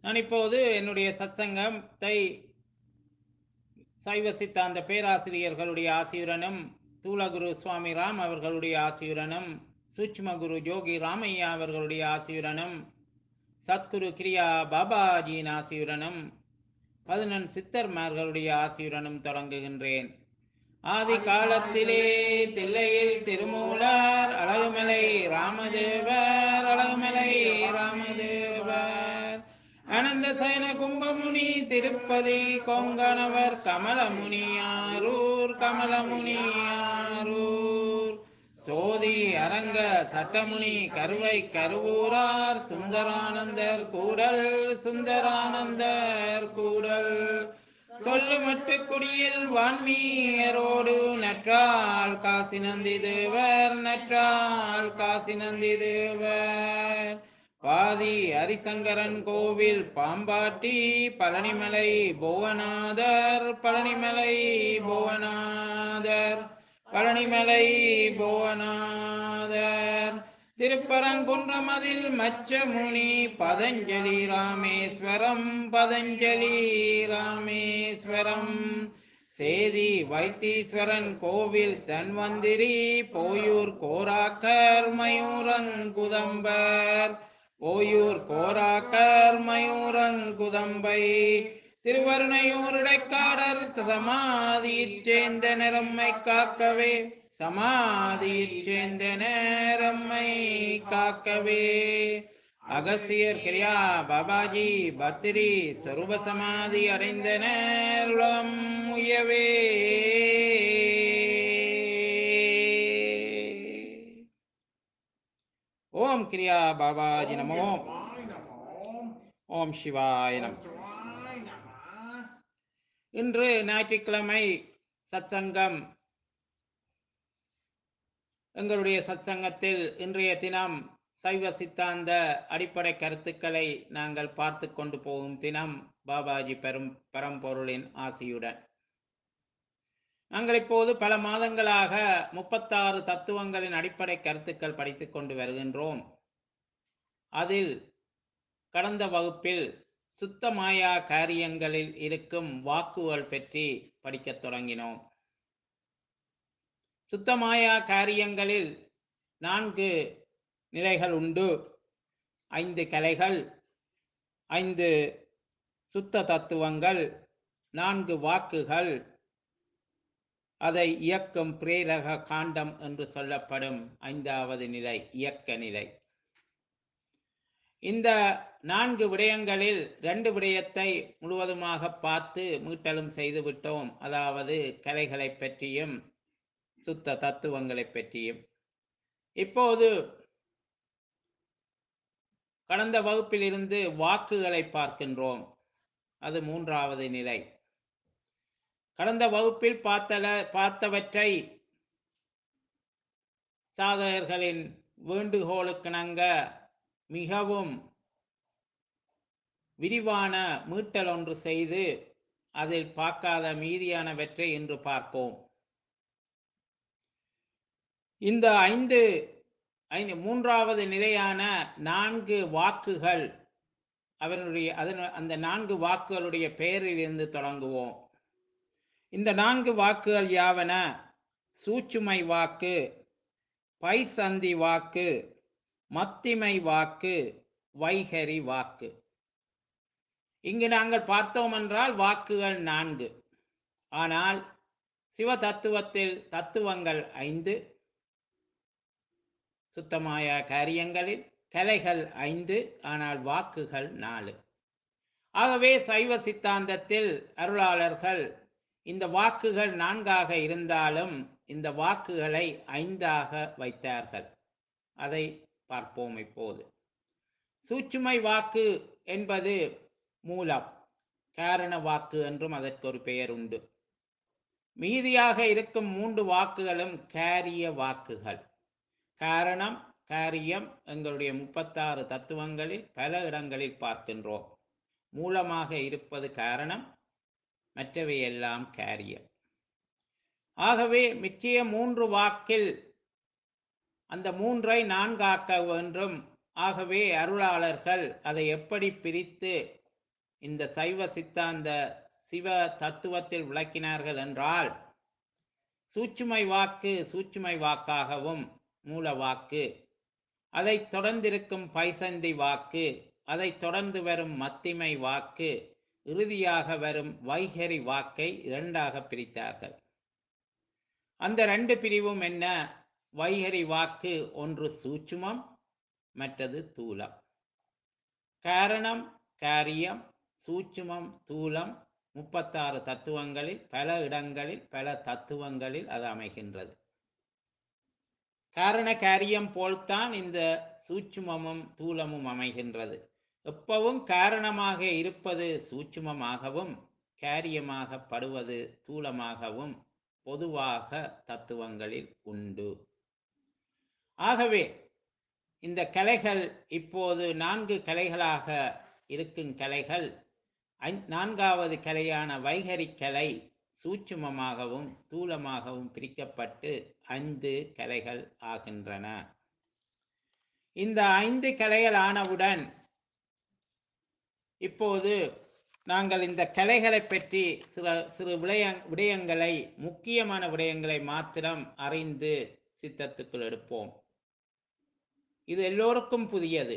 நான் இப்போது என்னுடைய சத்சங்கத்தை சைவ சித்தாந்த பேராசிரியர்களுடைய ஆசியுடனும் தூலகுரு சுவாமி ராம் அவர்களுடைய ஆசியுடனும் சூட்சும குரு ஜோகி ராமையா அவர்களுடைய ஆசியுடனும் சத்குரு கிரியா பாபாஜியின் ஆசியுடனும் பதினெண் சித்தர்மார்களுடைய ஆசியுடனும் தொடங்குகின்றேன் ஆதி காலத்திலே தில்லையில் திருமூலர் அழகுமலை ராமதேவர் அழகுமலை ராமதேவர் அனந்த சயன கும்பமுனி திருப்பதி கொங்கணவர் கமலமுனியாரூர் கமலமுனியாரூர் சோதி அரங்க சட்டமுனி கருவை கருவூரார் சுந்தரானந்தர் கூடல் சுந்தரானந்தர் கூடல் சொல்லுமட்டு குடியில் வான்மீயரோடு நற்றால் காசி நந்தி தேவர் நற்றால் காசி நந்தி தேவர் பாதி ஹரிசங்கரன் கோவில் பாம்பாட்டி பழனிமலை புவனாதர் பழனிமலை புவனாதர் பழனிமலை புவனாதர் திருப்பரங்குன்றமதில் மச்சமுனி பதஞ்சலி ராமேஸ்வரம் பதஞ்சலி ராமேஸ்வரம் சேதி வைத்தீஸ்வரன் கோவில் தன்வந்திரி போயூர் கோராக்கர் மயூரங்குதம்பர் ஓயூர் கோராக்கர் மயூரங்குதம்பை திருவருணையூர் இடைக்காடர் சமாதியிற் சேர்ந்த நிறம்மை காக்கவே சமாதியிற் சேர்ந்த நேரம்மை காக்கவே அகசியர் கிரியா பாபாஜி பத்திரி சொரூப சமாதி அடைந்த நேரம் உயவே ஓம் கிரியா பாபாஜி நமோ ஓம் சிவாய நம இன்று ஞாயிற்றுக்கிழமை சத்சங்கம் எங்களுடைய சத்சங்கத்தில் இன்றைய தினம் சைவ சித்தாந்த அடிப்படை கருத்துக்களை நாங்கள் பார்த்து கொண்டு போகும் தினம் பாபாஜி பெரும் பரம்பொருளின் ஆசியுடன் நாங்கள் இப்போது பல மாதங்களாக முப்பத்தாறு தத்துவங்களின் அடிப்படை கருத்துக்கள் படித்துக் கொண்டு வருகின்றோம் அதில் கடந்த வகுப்பில் சுத்த மாயா காரியங்களில் இருக்கும் வாக்குகள் பற்றி படிக்கத் தொடங்கினோம் சுத்தமாயா காரியங்களில் நான்கு நிலைகள் உண்டு ஐந்து கலைகள் ஐந்து சுத்த தத்துவங்கள் நான்கு வாக்குகள் அதை இயக்கும் பிரேரக காண்டம் என்று சொல்லப்படும் ஐந்தாவது நிலை இயக்க நிலை இந்த நான்கு விடயங்களில் ரெண்டு விடயத்தை முழுவதுமாக பார்த்து மீட்டலும் செய்துவிட்டோம் அதாவது கலைகளை பற்றியும் சுத்த தத்துவங்களை பற்றியும் இப்போது கடந்த வகுப்பில் இருந்து வாக்குகளை பார்க்கின்றோம் அது மூன்றாவது நிலை கடந்த வகுப்பில் பார்த்தல பார்த்தவற்றை சாதகர்களின் வேண்டுகோளுக்கிணங்க மிகவும் விரிவான மீட்டல் ஒன்று செய்து அதில் பார்க்காத மீதியானவற்றை இன்று பார்ப்போம் இந்த ஐந்து ஐந்து மூன்றாவது நிலையான நான்கு வாக்குகள் அவர்களுடைய அதன் அந்த நான்கு வாக்குகளுடைய பெயரில் இருந்து தொடங்குவோம் இந்த நான்கு வாக்குகள் யாவன சூச்சுமை வாக்கு பைசந்தி வாக்கு மத்திமை வாக்கு வைகரி வாக்கு இங்கு நாங்கள் பார்த்தோம் என்றால் வாக்குகள் நான்கு ஆனால் சிவ தத்துவத்தில் தத்துவங்கள் ஐந்து சுத்தமாய காரியங்களில் கலைகள் ஐந்து ஆனால் வாக்குகள் நாலு ஆகவே சைவ சித்தாந்தத்தில் அருளாளர்கள் இந்த வாக்குகள் நான்காக இருந்தாலும் இந்த வாக்குகளை ஐந்தாக வைத்தார்கள் அதை பார்ப்போம் இப்போது சூச்சுமை வாக்கு என்பது மூலம் காரண வாக்கு என்றும் அதற்கு ஒரு பெயர் உண்டு மீதியாக இருக்கும் மூன்று வாக்குகளும் காரிய வாக்குகள் காரணம் காரியம் எங்களுடைய முப்பத்தாறு தத்துவங்களில் பல இடங்களில் பார்க்கின்றோம் மூலமாக இருப்பது காரணம் மற்றவை எல்லாம் காரியம் ஆகவே மிச்சிய மூன்று வாக்கில் அந்த மூன்றை நான்காக்க வேண்டும் ஆகவே அருளாளர்கள் அதை எப்படி பிரித்து இந்த சைவ சித்தாந்த சிவ தத்துவத்தில் விளக்கினார்கள் என்றால் சூட்சுமை வாக்கு சூட்சுமை வாக்காகவும் மூல வாக்கு அதைத் தொடர்ந்திருக்கும் பைசந்தி வாக்கு அதைத் தொடர்ந்து வரும் மத்திமை வாக்கு இறுதியாக வரும் வைகரி வாக்கை இரண்டாக பிரித்தார்கள் அந்த ரெண்டு பிரிவும் என்ன வைகரி வாக்கு ஒன்று சூட்சுமம் மற்றது தூலம் காரணம் காரியம் சூட்சுமம் தூலம் முப்பத்தாறு தத்துவங்களில் பல இடங்களில் பல தத்துவங்களில் அது அமைகின்றது காரண காரியம் போல்தான் இந்த சூட்சுமமும் தூலமும் அமைகின்றது எப்பவும் காரணமாக இருப்பது சூட்சுமமாகவும் காரியமாக படுவது தூலமாகவும் பொதுவாக தத்துவங்களில் உண்டு ஆகவே இந்த கலைகள் இப்போது நான்கு கலைகளாக இருக்கும் கலைகள் ஐ- நான்காவது கலையான வைகரி கலை சூட்சுமமாகவும் தூலமாகவும் பிரிக்கப்பட்டு ஐந்து கலைகள் ஆகின்றன இந்த ஐந்து கலைகள் ஆனவுடன் இப்போது நாங்கள் இந்த கலைகளை பற்றி சில சிறு விடய விடயங்களை முக்கியமான விடயங்களை மாத்திரம் அறிந்து சித்தத்துக்குள் எடுப்போம் இது எல்லோருக்கும் புதியது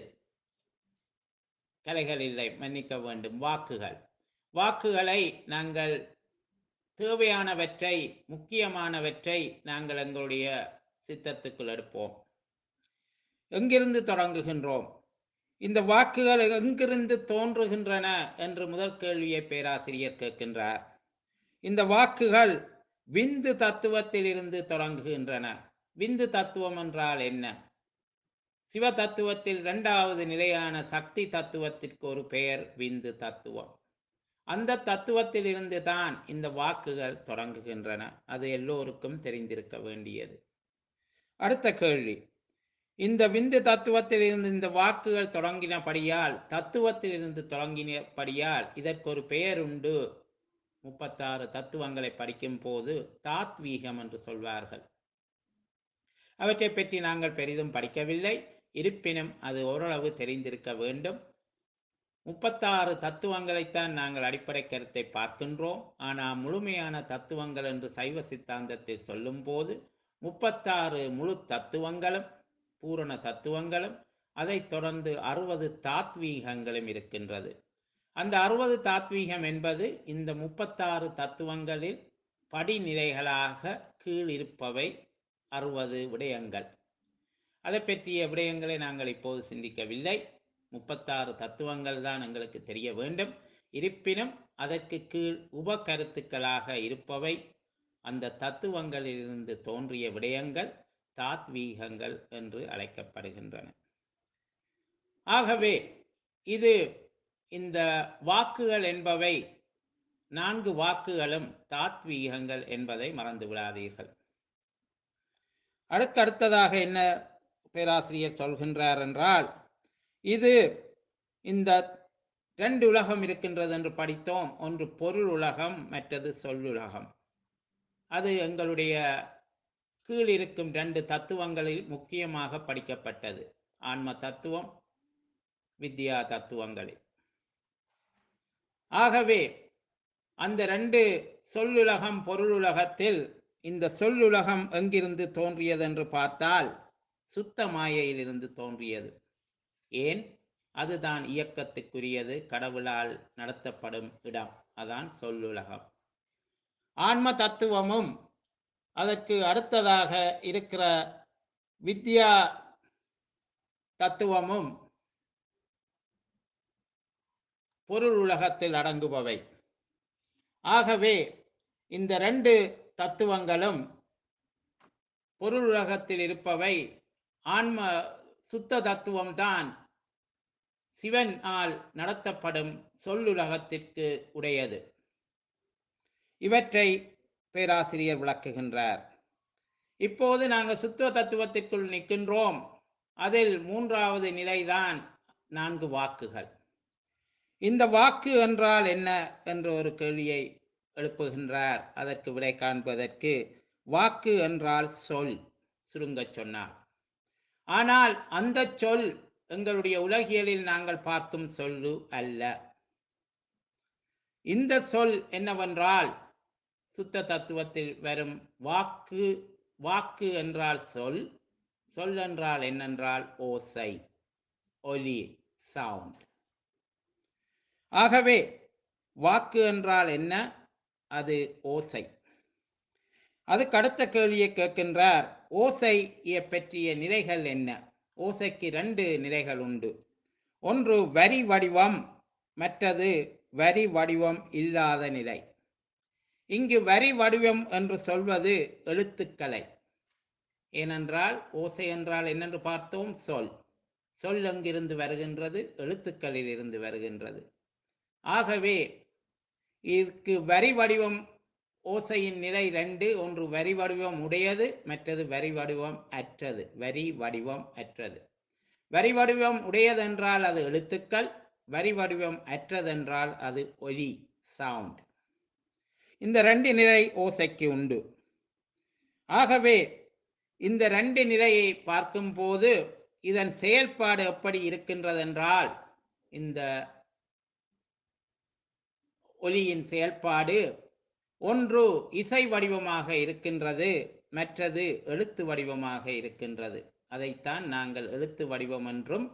கலைகள் இல்லை மன்னிக்க வேண்டும் வாக்குகள் வாக்குகளை நாங்கள் தேவையானவற்றை முக்கியமானவற்றை நாங்கள் எங்களுடைய சித்தத்துக்குள் எடுப்போம் எங்கிருந்து தொடங்குகின்றோம் இந்த வாக்குகள் எங்கிருந்து தோன்றுகின்றன என்று முதல் கேள்வியை பேராசிரியர் கேட்கின்றார் இந்த வாக்குகள் விந்து தத்துவத்தில் இருந்து தொடங்குகின்றன விந்து தத்துவம் என்றால் என்ன சிவ தத்துவத்தில் இரண்டாவது நிலையான சக்தி தத்துவத்திற்கு ஒரு பெயர் விந்து தத்துவம் அந்த தத்துவத்தில் இருந்து தான் இந்த வாக்குகள் தொடங்குகின்றன அது எல்லோருக்கும் தெரிந்திருக்க வேண்டியது அடுத்த கேள்வி இந்த விந்து தத்துவத்தில் இருந்து இந்த வாக்குகள் தொடங்கினபடியால் தத்துவத்தில் இருந்து தொடங்கினபடியால் இதற்கு ஒரு பெயர் உண்டு முப்பத்தாறு தத்துவங்களை படிக்கும் போது தாத்வீகம் என்று சொல்வார்கள் அவற்றை பற்றி நாங்கள் பெரிதும் படிக்கவில்லை இருப்பினும் அது ஓரளவு தெரிந்திருக்க வேண்டும் முப்பத்தாறு தத்துவங்களைத்தான் நாங்கள் அடிப்படை கருத்தை பார்க்கின்றோம் ஆனால் முழுமையான தத்துவங்கள் என்று சைவ சித்தாந்தத்தில் சொல்லும்போது முப்பத்தாறு முழு தத்துவங்களும் பூரண தத்துவங்களும் அதைத் தொடர்ந்து அறுபது தாத்வீகங்களும் இருக்கின்றது அந்த அறுபது தாத்வீகம் என்பது இந்த முப்பத்தாறு தத்துவங்களில் படிநிலைகளாக கீழ் இருப்பவை அறுபது விடயங்கள் அதை பற்றிய விடயங்களை நாங்கள் இப்போது சிந்திக்கவில்லை முப்பத்தாறு தத்துவங்கள் தான் எங்களுக்கு தெரிய வேண்டும் இருப்பினும் அதற்கு கீழ் உப கருத்துக்களாக இருப்பவை அந்த தத்துவங்களிலிருந்து தோன்றிய விடயங்கள் தாத்வீகங்கள் என்று அழைக்கப்படுகின்றன ஆகவே இது இந்த வாக்குகள் என்பவை நான்கு வாக்குகளும் தாத்வீகங்கள் என்பதை மறந்து விடாதீர்கள் அடுத்தடுத்ததாக என்ன பேராசிரியர் சொல்கின்றார் என்றால் இது இந்த ரெண்டு உலகம் இருக்கின்றது என்று படித்தோம் ஒன்று பொருள் உலகம் மற்றது சொல்லுலகம் அது எங்களுடைய கீழ் இருக்கும் ரெண்டு தத்துவங்களில் முக்கியமாக படிக்கப்பட்டது ஆன்ம தத்துவம் வித்யா தத்துவங்களில் ஆகவே அந்த ரெண்டு சொல்லுலகம் பொருளுலகத்தில் இந்த சொல்லுலகம் எங்கிருந்து தோன்றியது என்று பார்த்தால் சுத்த மாயையிலிருந்து தோன்றியது ஏன் அதுதான் இயக்கத்துக்குரியது கடவுளால் நடத்தப்படும் இடம் அதான் சொல்லுலகம் ஆன்ம தத்துவமும் அதற்கு அடுத்ததாக இருக்கிற வித்யா தத்துவமும் பொருள் உலகத்தில் அடங்குபவை ஆகவே இந்த ரெண்டு தத்துவங்களும் பொருள் உலகத்தில் இருப்பவை ஆன்ம சுத்த தத்துவம்தான் சிவனால் நடத்தப்படும் சொல்லுலகத்திற்கு உடையது இவற்றை பேராசிரியர் விளக்குகின்றார் இப்போது நாங்கள் சுத்த தத்துவத்திற்குள் நிற்கின்றோம் அதில் மூன்றாவது நிலைதான் நான்கு வாக்குகள் இந்த வாக்கு என்றால் என்ன என்ற ஒரு கேள்வியை எழுப்புகின்றார் அதற்கு விடை காண்பதற்கு வாக்கு என்றால் சொல் சுருங்கச் சொன்னார் ஆனால் அந்த சொல் எங்களுடைய உலகியலில் நாங்கள் பார்க்கும் சொல்லு அல்ல இந்த சொல் என்னவென்றால் சுத்த தத்துவத்தில் வரும் வாக்கு வாக்கு என்றால் சொல் சொல் என்றால் என்னென்றால் ஓசை ஒலி சவுண்ட் ஆகவே வாக்கு என்றால் என்ன அது ஓசை அதுக்கு அடுத்த கேள்வியை கேட்கின்றார் ஓசையை பற்றிய நிலைகள் என்ன ஓசைக்கு ரெண்டு நிலைகள் உண்டு ஒன்று வரி வடிவம் மற்றது வரி வடிவம் இல்லாத நிலை இங்கு வரி வடிவம் என்று சொல்வது எழுத்துக்களை ஏனென்றால் ஓசை என்றால் என்னென்று பார்த்தோம் சொல் சொல் எங்கிருந்து வருகின்றது எழுத்துக்களில் இருந்து வருகின்றது ஆகவே இதற்கு வரி வடிவம் ஓசையின் நிலை ரெண்டு ஒன்று வரி வடிவம் உடையது மற்றது வரி வடிவம் அற்றது வரி வடிவம் அற்றது வரி வடிவம் உடையதென்றால் அது எழுத்துக்கள் வரி வடிவம் அற்றதென்றால் அது ஒலி சவுண்ட் இந்த ரெண்டு நிலை ஓசைக்கு உண்டு ஆகவே இந்த ரெண்டு நிலையை பார்க்கும்போது இதன் செயல்பாடு எப்படி இருக்கின்றதென்றால் இந்த ஒலியின் செயல்பாடு ஒன்று இசை வடிவமாக இருக்கின்றது மற்றது எழுத்து வடிவமாக இருக்கின்றது அதைத்தான் நாங்கள் எழுத்து வடிவம் என்றும்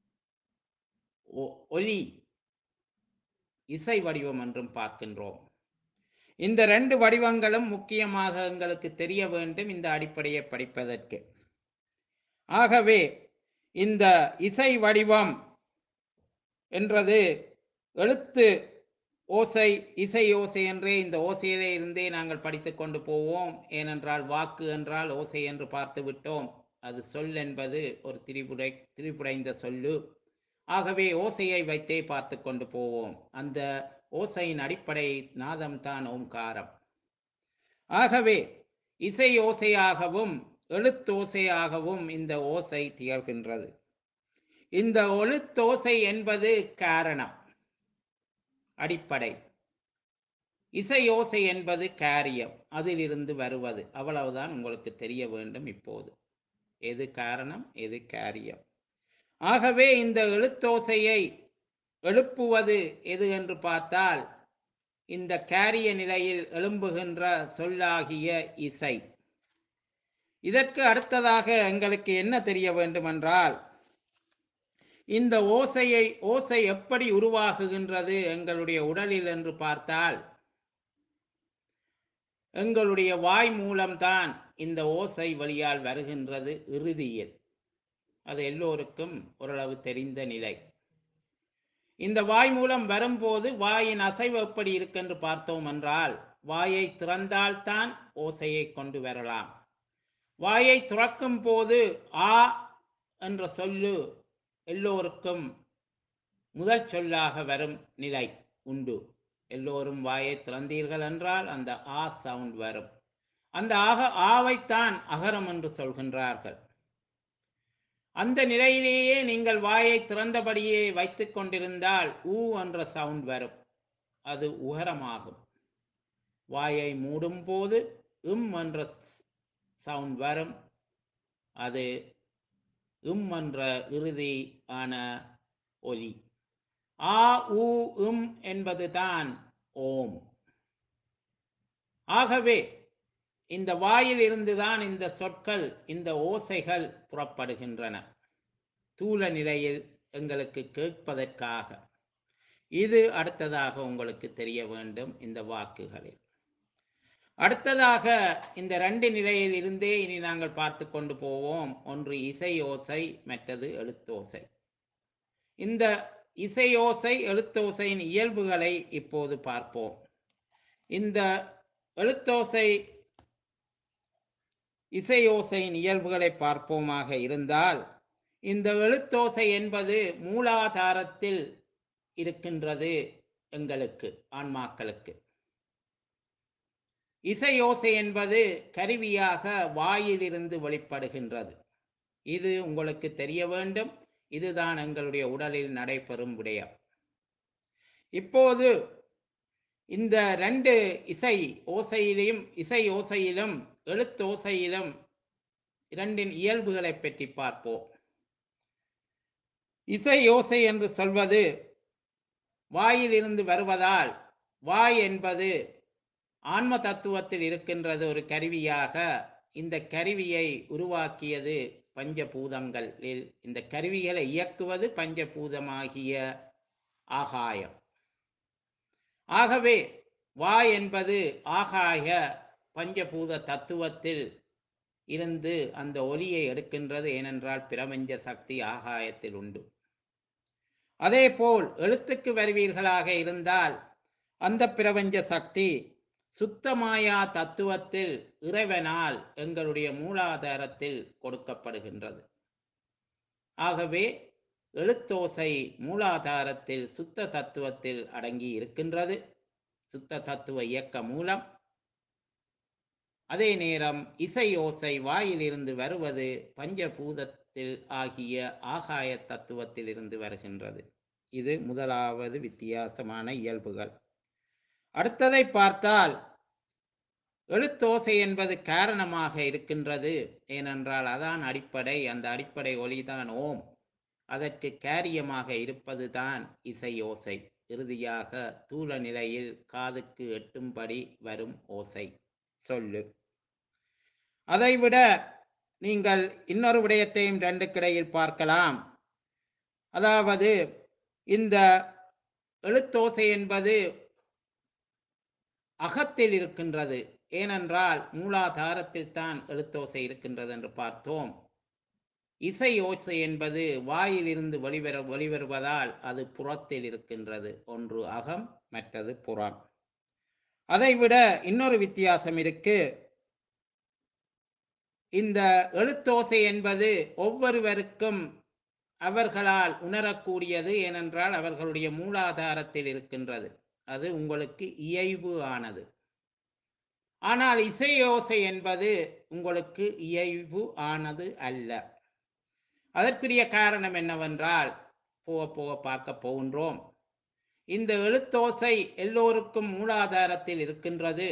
ஒ- ஒலி இசை வடிவம் என்றும் பார்க்கின்றோம் இந்த ரெண்டு வடிவங்களும் முக்கியமாக எங்களுக்கு தெரிய வேண்டும் இந்த அடிப்படையை படிப்பதற்கு ஆகவே இந்த இசை வடிவம் என்றது எழுத்து ஓசை இசை ஓசை என்றே இந்த ஓசையிலே இருந்தே நாங்கள் படித்துக் கொண்டு போவோம் ஏனென்றால் வாக்கு என்றால் ஓசை என்று பார்த்து விட்டோம் அது சொல் என்பது ஒரு திரிபுடை திரிபுடைந்த சொல்லு ஆகவே ஓசையை வைத்தே பார்த்து கொண்டு போவோம் அந்த ஓசையின் அடிப்படை நாதம்தான் ஓம்காரம் ஆகவே இசை ஓசையாகவும் எழுத்தோசையாகவும் இந்த ஓசை திகழ்கின்றது இந்த எழுத்தோசை என்பது காரணம் அடிப்படை இசை ஓசை என்பது காரியம் அதிலிருந்து வருவது அவ்வளவுதான் உங்களுக்கு தெரிய வேண்டும் இப்போது எது காரணம் எது காரியம் ஆகவே இந்த எழுத்தோசையை எழுப்புவது எது என்று பார்த்தால் இந்த காரிய நிலையில் எழும்புகின்ற சொல்லாகிய இசை இதற்கு அடுத்ததாக எங்களுக்கு என்ன தெரிய வேண்டுமென்றால் இந்த ஓசையை ஓசை எப்படி உருவாகுகின்றது எங்களுடைய உடலில் என்று பார்த்தால் எங்களுடைய வாய் மூலம்தான் இந்த ஓசை வழியால் வருகின்றது இறுதியில் அது எல்லோருக்கும் ஓரளவு தெரிந்த நிலை இந்த வாய் மூலம் வரும்போது வாயின் அசைவு எப்படி இருக்கென்று பார்த்தோம் என்றால் வாயை திறந்தால்தான் ஓசையை கொண்டு வரலாம் வாயை துறக்கும் போது ஆ என்ற சொல்லு எல்லோருக்கும் முதல் சொல்லாக வரும் நிலை உண்டு எல்லோரும் வாயை திறந்தீர்கள் என்றால் அந்த ஆ சவுண்ட் வரும் அந்த ஆக ஆவைத்தான் அகரம் என்று சொல்கின்றார்கள் அந்த நிலையிலேயே நீங்கள் வாயை திறந்தபடியே வைத்துக் கொண்டிருந்தால் ஊ என்ற சவுண்ட் வரும் அது உகரமாகும் வாயை மூடும் போது இம் என்ற சவுண்ட் வரும் அது இம் என்ற இறுதி ஆன ஒலி ஆ உ இம் என்பதுதான் ஓம் ஆகவே இந்த வாயில் இருந்துதான் இந்த சொற்கள் இந்த ஓசைகள் புறப்படுகின்றன தூல நிலையில் எங்களுக்கு கேட்பதற்காக இது அடுத்ததாக உங்களுக்கு தெரிய வேண்டும் இந்த வாக்குகளில் அடுத்ததாக இந்த ரெண்டு நிலையில் இருந்தே இனி நாங்கள் பார்த்து கொண்டு போவோம் ஒன்று இசை ஓசை மற்றது எழுத்தோசை இந்த இசையோசை எழுத்தோசையின் இயல்புகளை இப்போது பார்ப்போம் இந்த எழுத்தோசை இசையோசையின் இயல்புகளை பார்ப்போமாக இருந்தால் இந்த எழுத்தோசை என்பது மூலாதாரத்தில் இருக்கின்றது எங்களுக்கு ஆன்மாக்களுக்கு இசையோசை என்பது கருவியாக வாயிலிருந்து வெளிப்படுகின்றது இது உங்களுக்கு தெரிய வேண்டும் இதுதான் எங்களுடைய உடலில் நடைபெறும் விடயம் இப்போது இந்த ரெண்டு இசை ஓசையிலும் இசை ஓசையிலும் எழுத்தோசையிலும் இரண்டின் இயல்புகளை பற்றி பார்ப்போம் இசை ஓசை என்று சொல்வது வாயிலிருந்து வருவதால் வாய் என்பது ஆன்ம தத்துவத்தில் இருக்கின்றது ஒரு கருவியாக இந்த கருவியை உருவாக்கியது பஞ்சபூதங்களில் இந்த கருவிகளை இயக்குவது பஞ்சபூதமாகிய ஆகாயம் ஆகவே வாய் என்பது ஆகாய பஞ்சபூத தத்துவத்தில் இருந்து அந்த ஒலியை எடுக்கின்றது ஏனென்றால் பிரபஞ்ச சக்தி ஆகாயத்தில் உண்டு அதேபோல் எழுத்துக்கு வருவீர்களாக இருந்தால் அந்த பிரபஞ்ச சக்தி சுத்தமாயா தத்துவத்தில் இறைவனால் எங்களுடைய மூலாதாரத்தில் கொடுக்கப்படுகின்றது ஆகவே எழுத்தோசை மூலாதாரத்தில் சுத்த தத்துவத்தில் அடங்கி இருக்கின்றது சுத்த தத்துவ இயக்க மூலம் அதே நேரம் இசை ஓசை வாயிலிருந்து வருவது பஞ்சபூதத்தில் ஆகிய ஆகாய தத்துவத்தில் இருந்து வருகின்றது இது முதலாவது வித்தியாசமான இயல்புகள் அடுத்ததை பார்த்தால் எழுத்தோசை என்பது காரணமாக இருக்கின்றது ஏனென்றால் அதான் அடிப்படை அந்த அடிப்படை ஒளிதான் ஓம் அதற்கு காரியமாக இருப்பதுதான் இசை ஓசை இறுதியாக தூல நிலையில் காதுக்கு எட்டும்படி வரும் ஓசை சொல்லு அதைவிட நீங்கள் இன்னொரு விடயத்தையும் ரெண்டு கிடையில் பார்க்கலாம் அதாவது இந்த எழுத்தோசை என்பது அகத்தில் இருக்கின்றது ஏனென்றால் மூலாதாரத்தில் தான் எழுத்தோசை இருக்கின்றது என்று பார்த்தோம் இசை ஓசை என்பது வாயிலிருந்து வெளிவர வெளிவருவதால் அது புறத்தில் இருக்கின்றது ஒன்று அகம் மற்றது புறம் அதைவிட இன்னொரு வித்தியாசம் இருக்கு இந்த எழுத்தோசை என்பது ஒவ்வொருவருக்கும் அவர்களால் உணரக்கூடியது ஏனென்றால் அவர்களுடைய மூலாதாரத்தில் இருக்கின்றது அது உங்களுக்கு இயைபு ஆனது ஆனால் இசையோசை என்பது உங்களுக்கு இயைபு ஆனது அல்ல அதற்குரிய காரணம் என்னவென்றால் போக போக பார்க்க போகின்றோம் இந்த எழுத்தோசை எல்லோருக்கும் மூலாதாரத்தில் இருக்கின்றது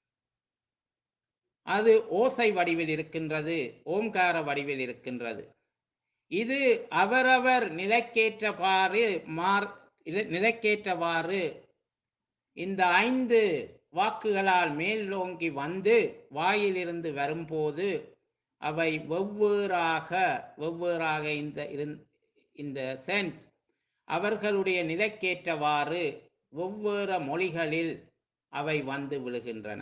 அது ஓசை வடிவில் இருக்கின்றது ஓம்கார வடிவில் இருக்கின்றது இது அவரவர் நிலைக்கேற்றவாறு மார் இது- நிலைக்கேற்றவாறு இந்த ஐந்து வாக்குகளால் மேலோங்கி வந்து வாயிலிருந்து வரும்போது அவை வெவ்வேறாக வெவ்வேறாக இந்த இருந்- இந்த சென்ஸ் அவர்களுடைய நிலைக்கேற்றவாறு வெவ்வேறு மொழிகளில் அவை வந்து விழுகின்றன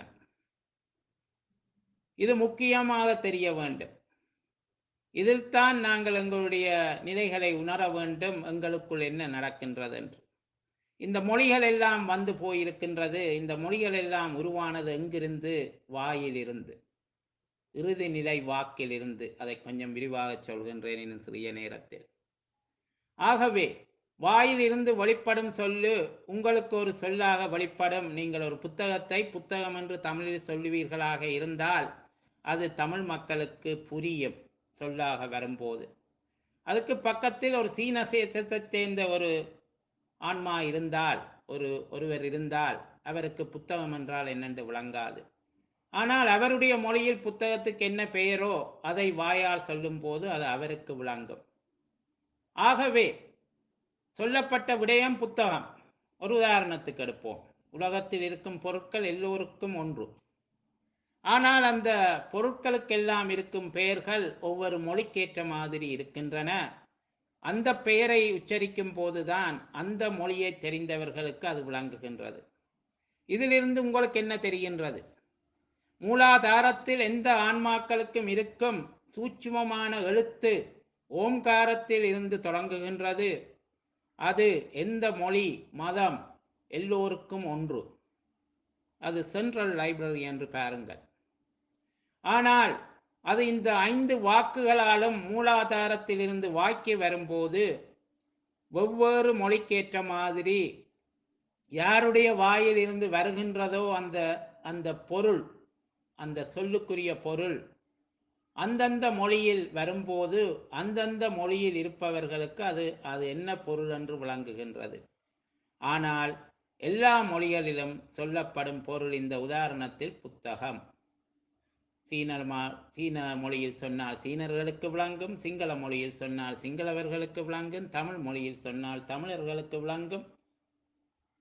இது முக்கியமாக தெரிய வேண்டும் இதில்தான் நாங்கள் எங்களுடைய நிலைகளை உணர வேண்டும் எங்களுக்குள் என்ன நடக்கின்றது என்று இந்த மொழிகள் எல்லாம் வந்து போயிருக்கின்றது இந்த மொழிகள் எல்லாம் உருவானது எங்கிருந்து வாயிலிருந்து இறுதி நிலை வாக்கிலிருந்து அதை கொஞ்சம் விரிவாக சொல்கின்றேன் இன்னும் சிறிய நேரத்தில் ஆகவே வாயிலிருந்து வெளிப்படும் சொல்லு உங்களுக்கு ஒரு சொல்லாக வெளிப்படும் நீங்கள் ஒரு புத்தகத்தை புத்தகம் என்று தமிழில் சொல்லுவீர்களாக இருந்தால் அது தமிழ் மக்களுக்கு புரியும் சொல்லாக வரும்போது அதுக்கு பக்கத்தில் ஒரு சீன சேச்சத்தைச் சேர்ந்த ஒரு ஆன்மா இருந்தால் ஒரு ஒருவர் இருந்தால் அவருக்கு புத்தகம் என்றால் என்னென்று விளங்காது ஆனால் அவருடைய மொழியில் புத்தகத்துக்கு என்ன பெயரோ அதை வாயால் சொல்லும்போது அது அவருக்கு விளங்கும் ஆகவே சொல்லப்பட்ட விடயம் புத்தகம் ஒரு உதாரணத்துக்கு எடுப்போம் உலகத்தில் இருக்கும் பொருட்கள் எல்லோருக்கும் ஒன்று ஆனால் அந்த பொருட்களுக்கெல்லாம் இருக்கும் பெயர்கள் ஒவ்வொரு மொழிக்கேற்ற மாதிரி இருக்கின்றன அந்த பெயரை உச்சரிக்கும் போதுதான் அந்த மொழியை தெரிந்தவர்களுக்கு அது விளங்குகின்றது இதிலிருந்து உங்களுக்கு என்ன தெரிகின்றது மூலாதாரத்தில் எந்த ஆன்மாக்களுக்கும் இருக்கும் சூட்சுமமான எழுத்து ஓம்காரத்தில் இருந்து தொடங்குகின்றது அது எந்த மொழி மதம் எல்லோருக்கும் ஒன்று அது சென்ட்ரல் லைப்ரரி என்று பாருங்கள் ஆனால் அது இந்த ஐந்து வாக்குகளாலும் மூலாதாரத்தில் இருந்து வாக்கி வரும்போது வெவ்வேறு மொழிக்கேற்ற மாதிரி யாருடைய வாயில் இருந்து வருகின்றதோ அந்த அந்த பொருள் அந்த சொல்லுக்குரிய பொருள் அந்தந்த மொழியில் வரும்போது அந்தந்த மொழியில் இருப்பவர்களுக்கு அது அது என்ன பொருள் என்று விளங்குகின்றது ஆனால் எல்லா மொழிகளிலும் சொல்லப்படும் பொருள் இந்த உதாரணத்தில் புத்தகம் சீன மா சீன மொழியில் சொன்னால் சீனர்களுக்கு விளங்கும் சிங்கள மொழியில் சொன்னால் சிங்களவர்களுக்கு விளங்கும் தமிழ் மொழியில் சொன்னால் தமிழர்களுக்கு விளங்கும்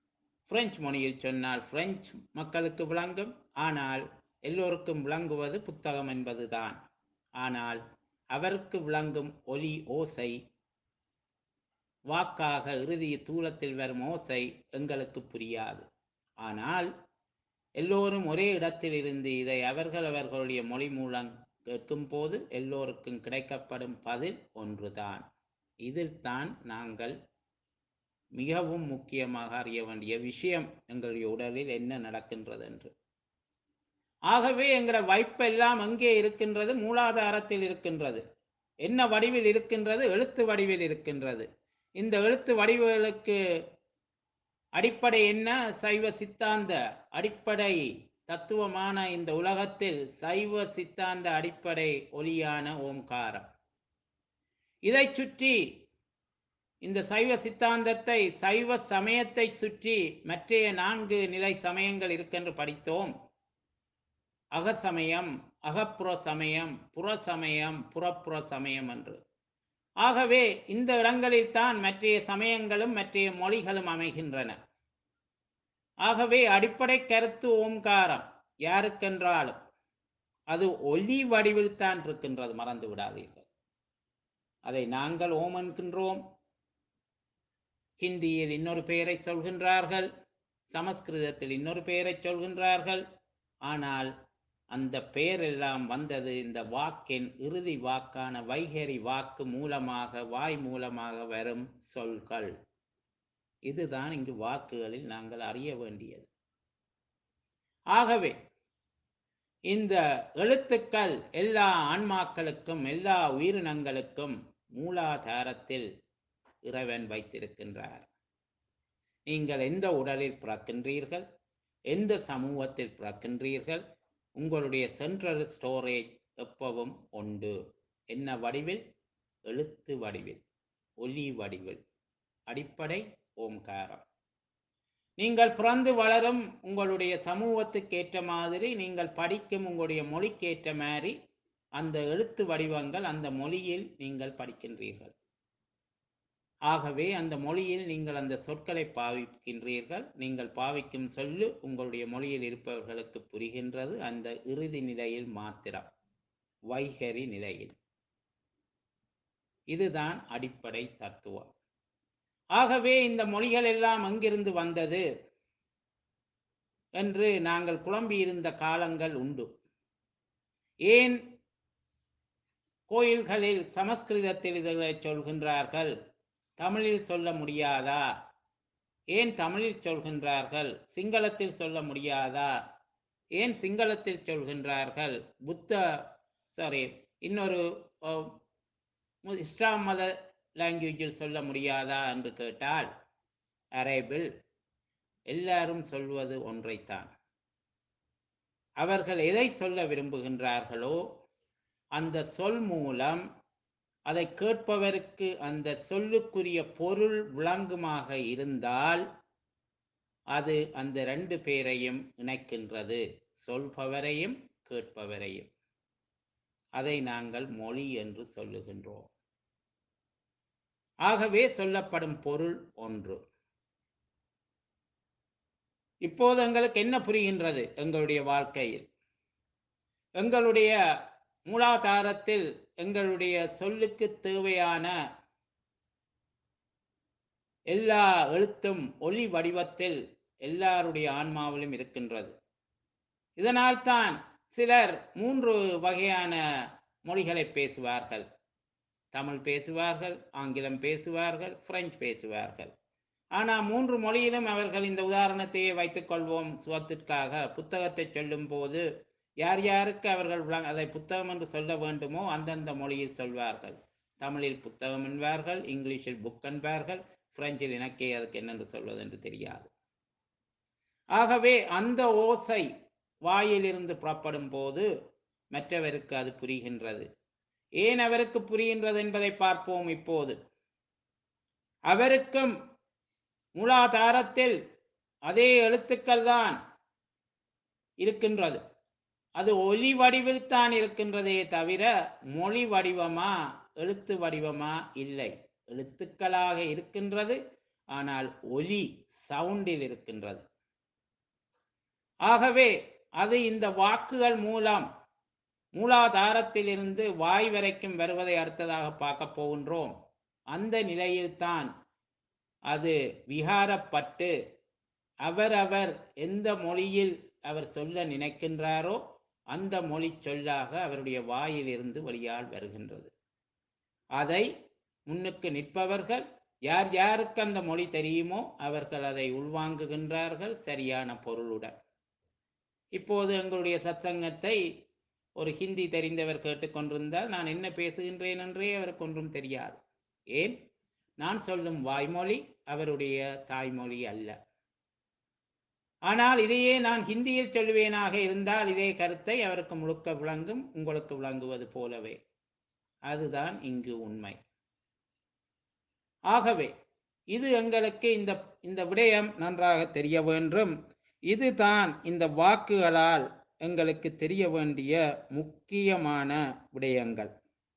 பிரெஞ்சு மொழியில் சொன்னால் பிரெஞ்சு மக்களுக்கு விளங்கும் ஆனால் எல்லோருக்கும் விளங்குவது புத்தகம் என்பதுதான் ஆனால் அவருக்கு விளங்கும் ஒலி ஓசை வாக்காக இறுதி தூரத்தில் வரும் ஓசை எங்களுக்கு புரியாது ஆனால் எல்லோரும் ஒரே இடத்தில் இருந்து இதை அவர்கள் அவர்களுடைய மொழி மூலம் கேட்கும் போது எல்லோருக்கும் கிடைக்கப்படும் பதில் ஒன்றுதான் இதில் தான் நாங்கள் மிகவும் முக்கியமாக அறிய வேண்டிய விஷயம் எங்களுடைய உடலில் என்ன நடக்கின்றது என்று ஆகவே எங்களோட வைப்பெல்லாம் எங்கே இருக்கின்றது மூலாதாரத்தில் இருக்கின்றது என்ன வடிவில் இருக்கின்றது எழுத்து வடிவில் இருக்கின்றது இந்த எழுத்து வடிவுகளுக்கு அடிப்படை என்ன சைவ சித்தாந்த அடிப்படை தத்துவமான இந்த உலகத்தில் சைவ சித்தாந்த அடிப்படை ஒலியான ஓம்காரம் இதை சுற்றி இந்த சைவ சித்தாந்தத்தை சைவ சமயத்தை சுற்றி மற்றைய நான்கு நிலை சமயங்கள் இருக்கென்று படித்தோம் அகசமயம் அகப்புற சமயம் புற சமயம் புறப்புற சமயம் என்று ஆகவே இந்த இடங்களில் தான் மற்றைய சமயங்களும் மற்றைய மொழிகளும் அமைகின்றன ஆகவே அடிப்படை கருத்து ஓம்காரம் யாருக்கென்றாலும் அது ஒலி வடிவில் தான் இருக்கின்றது மறந்து விடாதீர்கள் அதை நாங்கள் ஓம் என்கின்றோம் ஹிந்தியில் இன்னொரு பெயரை சொல்கின்றார்கள் சமஸ்கிருதத்தில் இன்னொரு பெயரை சொல்கின்றார்கள் ஆனால் அந்த பெயர் எல்லாம் வந்தது இந்த வாக்கின் இறுதி வாக்கான வைகரி வாக்கு மூலமாக வாய் மூலமாக வரும் சொல்கள் இதுதான் இங்கு வாக்குகளில் நாங்கள் அறிய வேண்டியது ஆகவே இந்த எழுத்துக்கள் எல்லா ஆன்மாக்களுக்கும் எல்லா உயிரினங்களுக்கும் மூலாதாரத்தில் இறைவன் வைத்திருக்கின்றார் நீங்கள் எந்த உடலில் பிறக்கின்றீர்கள் எந்த சமூகத்தில் பிறக்கின்றீர்கள் உங்களுடைய சென்ட்ரல் ஸ்டோரேஜ் எப்பவும் உண்டு என்ன வடிவில் எழுத்து வடிவில் ஒலி வடிவில் அடிப்படை ஓம்காரம் நீங்கள் பிறந்து வளரும் உங்களுடைய சமூகத்துக்கு ஏற்ற மாதிரி நீங்கள் படிக்கும் உங்களுடைய மொழிக்கு ஏற்ற மாதிரி அந்த எழுத்து வடிவங்கள் அந்த மொழியில் நீங்கள் படிக்கின்றீர்கள் ஆகவே அந்த மொழியில் நீங்கள் அந்த சொற்களை பாவிக்கின்றீர்கள் நீங்கள் பாவிக்கும் சொல்லு உங்களுடைய மொழியில் இருப்பவர்களுக்கு புரிகின்றது அந்த இறுதி நிலையில் மாத்திரம் வைகரி நிலையில் இதுதான் அடிப்படை தத்துவம் ஆகவே இந்த மொழிகள் எல்லாம் எங்கிருந்து வந்தது என்று நாங்கள் குழம்பியிருந்த காலங்கள் உண்டு ஏன் கோயில்களில் சமஸ்கிருதத்தில் இதை சொல்கின்றார்கள் தமிழில் சொல்ல முடியாதா ஏன் தமிழில் சொல்கின்றார்கள் சிங்களத்தில் சொல்ல முடியாதா ஏன் சிங்களத்தில் சொல்கின்றார்கள் புத்த சாரி இன்னொரு அஹ், மு- இஸ்லாம் மத லாங்குவேஜில் சொல்ல முடியாதா என்று கேட்டால் அரேபில் எல்லாரும் சொல்வது ஒன்றைத்தான் அவர்கள் எதை சொல்ல விரும்புகின்றார்களோ அந்த சொல் மூலம் அதை கேட்பவருக்கு அந்த சொல்லுக்குரிய பொருள் விளங்குமாக இருந்தால் அது அந்த ரெண்டு பேரையும் இணைக்கின்றது சொல்பவரையும் கேட்பவரையும் அதை நாங்கள் மொழி என்று சொல்லுகின்றோம் ஆகவே சொல்லப்படும் பொருள் ஒன்று இப்போது எங்களுக்கு என்ன புரிகின்றது எங்களுடைய வாழ்க்கையில் எங்களுடைய மூலாதாரத்தில் எங்களுடைய சொல்லுக்கு தேவையான எல்லா எழுத்தும் ஒளி வடிவத்தில் எல்லாருடைய ஆன்மாவிலும் இருக்கின்றது இதனால்தான் சிலர் மூன்று வகையான மொழிகளை பேசுவார்கள் தமிழ் பேசுவார்கள் ஆங்கிலம் பேசுவார்கள் பிரெஞ்சு பேசுவார்கள் ஆனால் மூன்று மொழியிலும் அவர்கள் இந்த உதாரணத்தையே வைத்துக் கொள்வோம் சுவத்திற்காக புத்தகத்தை சொல்லும் போது யார் யாருக்கு அவர்கள் விளங்- அதை புத்தகம் என்று சொல்ல வேண்டுமோ அந்தந்த மொழியில் சொல்வார்கள் தமிழில் புத்தகம் என்பார்கள் இங்கிலீஷில் புக் என்பார்கள் பிரெஞ்சில் எனக்கே அதுக்கு என்னென்று சொல்வது என்று தெரியாது ஆகவே அந்த ஓசை வாயிலிருந்து புறப்படும் போது மற்றவருக்கு அது புரிகின்றது ஏன் அவருக்கு புரிகின்றது என்பதை பார்ப்போம் இப்போது அவருக்கும் மூலாதாரத்தில் அதே எழுத்துக்கள் தான் இருக்கின்றது அது ஒலி வடிவில் தான் இருக்கின்றதே தவிர மொழி வடிவமா எழுத்து வடிவமா இல்லை எழுத்துக்களாக இருக்கின்றது ஆனால் ஒலி சவுண்டில் இருக்கின்றது ஆகவே அது இந்த வாக்குகள் மூலம் மூலாதாரத்திலிருந்து வாய் வரைக்கும் வருவதை அடுத்ததாக பார்க்க போகின்றோம் அந்த நிலையில்தான் அது விகாரப்பட்டு அவரவர் எந்த மொழியில் அவர் சொல்ல நினைக்கின்றாரோ அந்த மொழி சொல்லாக அவருடைய வாயிலிருந்து வெளியால் வருகின்றது அதை முன்னுக்கு நிற்பவர்கள் யார் யாருக்கு அந்த மொழி தெரியுமோ அவர்கள் அதை உள்வாங்குகின்றார்கள் சரியான பொருளுடன் இப்போது எங்களுடைய சத்சங்கத்தை ஒரு ஹிந்தி தெரிந்தவர் கேட்டுக்கொண்டிருந்தால் நான் என்ன பேசுகின்றேன் என்றே அவருக்கு ஒன்றும் தெரியாது ஏன் நான் சொல்லும் வாய்மொழி அவருடைய தாய்மொழி அல்ல ஆனால் இதையே நான் ஹிந்தியில் சொல்லுவேனாக இருந்தால் இதே கருத்தை அவருக்கு முழுக்க விளங்கும் உங்களுக்கு விளங்குவது போலவே அதுதான் இங்கு உண்மை ஆகவே இது எங்களுக்கு இந்த இந்த விடயம் நன்றாக தெரிய வேண்டும் இதுதான் இந்த வாக்குகளால் எங்களுக்கு தெரிய வேண்டிய முக்கியமான விடயங்கள்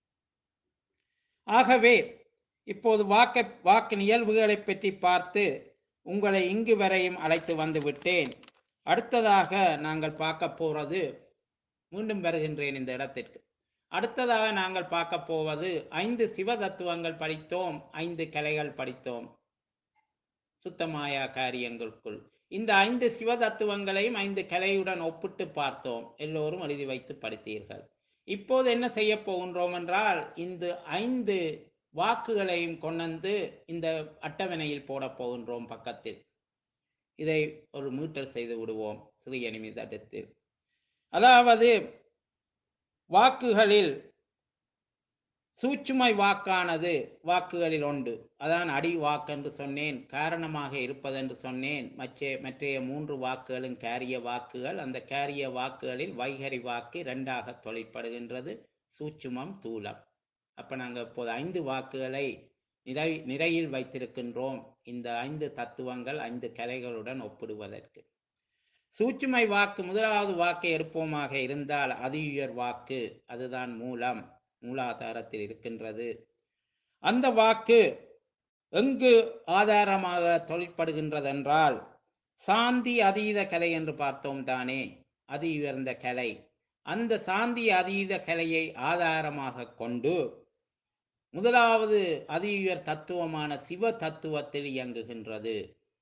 ஆகவே இப்போது வாக்க வாக்கு நிகழ்வுகளை பற்றி பார்த்து உங்களை இங்கு வரையும் அழைத்து வந்து விட்டேன் அடுத்ததாக நாங்கள் பார்க்க போறது மீண்டும் வருகின்றேன் இந்த இடத்திற்கு அடுத்ததாக நாங்கள் பார்க்க போவது ஐந்து சிவ தத்துவங்கள் படித்தோம் ஐந்து கலைகள் படித்தோம் சுத்தமாயா காரியங்களுக்குள் இந்த ஐந்து சிவ தத்துவங்களையும் ஐந்து கலையுடன் ஒப்பிட்டு பார்த்தோம் எல்லோரும் எழுதி வைத்து படித்தீர்கள் இப்போது என்ன செய்ய போகின்றோம் என்றால் இந்த ஐந்து வாக்குகளையும் கொண்டு இந்த அட்டவணையில் போட போகின்றோம் பக்கத்தில் இதை ஒரு மீட்டர் செய்து விடுவோம் சிறிய நிமிடத்தில் அதாவது வாக்குகளில் சூட்சுமை வாக்கானது வாக்குகளில் உண்டு அதான் அடி வாக்கு என்று சொன்னேன் காரணமாக இருப்பதென்று சொன்னேன் மற்ற மற்றைய மூன்று வாக்குகளும் கேரிய வாக்குகள் அந்த கேரிய வாக்குகளில் வைகரி வாக்கு இரண்டாக தொழிற்படுகின்றது சூட்சுமம் தூலம் அப்ப நாங்கள் இப்போது ஐந்து வாக்குகளை நிறை நிறையில் வைத்திருக்கின்றோம் இந்த ஐந்து தத்துவங்கள் ஐந்து கலைகளுடன் ஒப்பிடுவதற்கு சூட்சுமை வாக்கு முதலாவது வாக்கை எடுப்போமாக இருந்தால் அதியுயர் வாக்கு அதுதான் மூலம் மூலாதாரத்தில் இருக்கின்றது அந்த வாக்கு எங்கு ஆதாரமாக தொழிற்படுகின்றதென்றால் சாந்தி அதீத கலை என்று பார்த்தோம் தானே அதி உயர்ந்த கலை அந்த சாந்தி அதீத கலையை ஆதாரமாக கொண்டு முதலாவது அதி உயர் தத்துவமான சிவ தத்துவத்தில் இயங்குகின்றது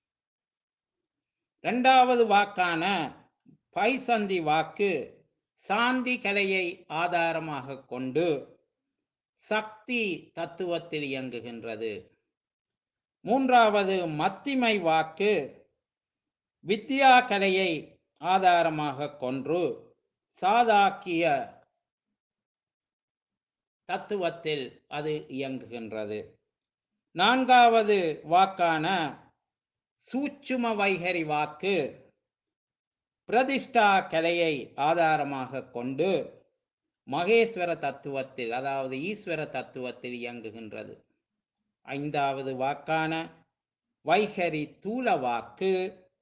இரண்டாவது வாக்கான பைசந்தி வாக்கு சாந்தி கலையை ஆதாரமாக கொண்டு சக்தி தத்துவத்தில் இயங்குகின்றது மூன்றாவது மத்திமை வாக்கு வித்யா கலையை ஆதாரமாக கொன்று சாதாக்கிய தத்துவத்தில் அது இயங்குகின்றது நான்காவது வாக்கான சூட்சும வைகரி வாக்கு பிரதிஷ்டா கலையை ஆதாரமாக கொண்டு மகேஸ்வர தத்துவத்தில் அதாவது ஈஸ்வர தத்துவத்தில் இயங்குகின்றது ஐந்தாவது வாக்கான வைகரி தூல வாக்கு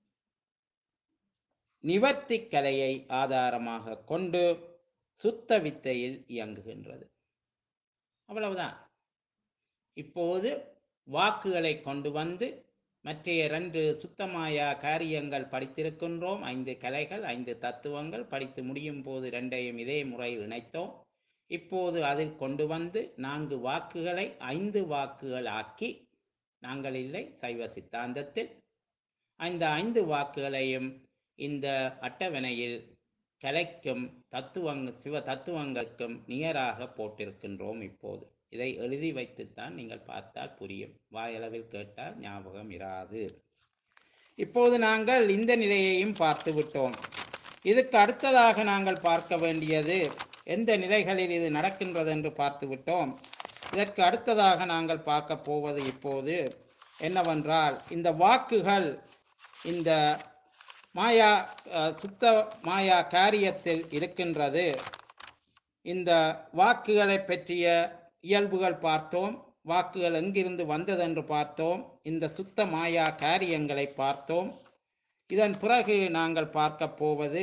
நிவர்த்தி கலையை ஆதாரமாக கொண்டு சுத்த வித்தையில் இயங்குகின்றது அவ்வளவுதான் இப்போது வாக்குகளை கொண்டு வந்து மற்ற இரண்டு சுத்தமாயா காரியங்கள் படித்திருக்கின்றோம் ஐந்து கலைகள் ஐந்து தத்துவங்கள் படித்து முடியும் போது இரண்டையும் இதே முறையில் இணைத்தோம் இப்போது அதில் கொண்டு வந்து நான்கு வாக்குகளை ஐந்து வாக்குகள் ஆக்கி நாங்கள் இல்லை சைவ சித்தாந்தத்தில் அந்த ஐந்து வாக்குகளையும் இந்த அட்டவணையில் கலைக்கும் தத்துவங்க சிவ தத்துவங்களுக்கும் நிகராக போட்டிருக்கின்றோம் இப்போது இதை எழுதி வைத்துத்தான் நீங்கள் பார்த்தால் புரியும் வாயளவில் கேட்டால் ஞாபகம் இராது இப்போது நாங்கள் இந்த நிலையையும் பார்த்து விட்டோம் இதுக்கு அடுத்ததாக நாங்கள் பார்க்க வேண்டியது எந்த நிலைகளில் இது நடக்கின்றது என்று பார்த்து விட்டோம் இதற்கு அடுத்ததாக நாங்கள் பார்க்க போவது இப்போது என்னவென்றால் இந்த வாக்குகள் இந்த மாயா அஹ், சுத்த மாயா காரியத்தில் இருக்கின்றது இந்த வாக்குகளை பற்றிய இயல்புகள் பார்த்தோம் வாக்குகள் எங்கிருந்து வந்ததென்று பார்த்தோம் இந்த சுத்த மாயா காரியங்களை பார்த்தோம் இதன் பிறகு நாங்கள் பார்க்க போவது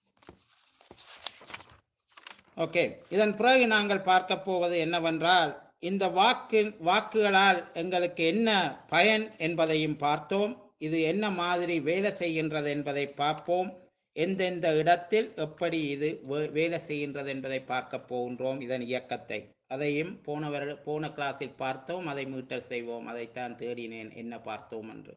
ஓகே இதன் பிறகு நாங்கள் பார்க்க போவது என்னவென்றால் இந்த வாக்கு வாக்குகளால் எங்களுக்கு என்ன பயன் என்பதையும் பார்த்தோம் இது என்ன மாதிரி வேலை செய்கின்றது என்பதை பார்ப்போம் எந்தெந்த இடத்தில் எப்படி இது வே- வேலை செய்கின்றது என்பதை பார்க்க போகின்றோம் இதன் இயக்கத்தை அதையும் போன வருட போன கிளாஸில் பார்த்தோம் அதை மீட்டல் செய்வோம் அதைத்தான் தேடினேன் என்ன பார்த்தோம் என்று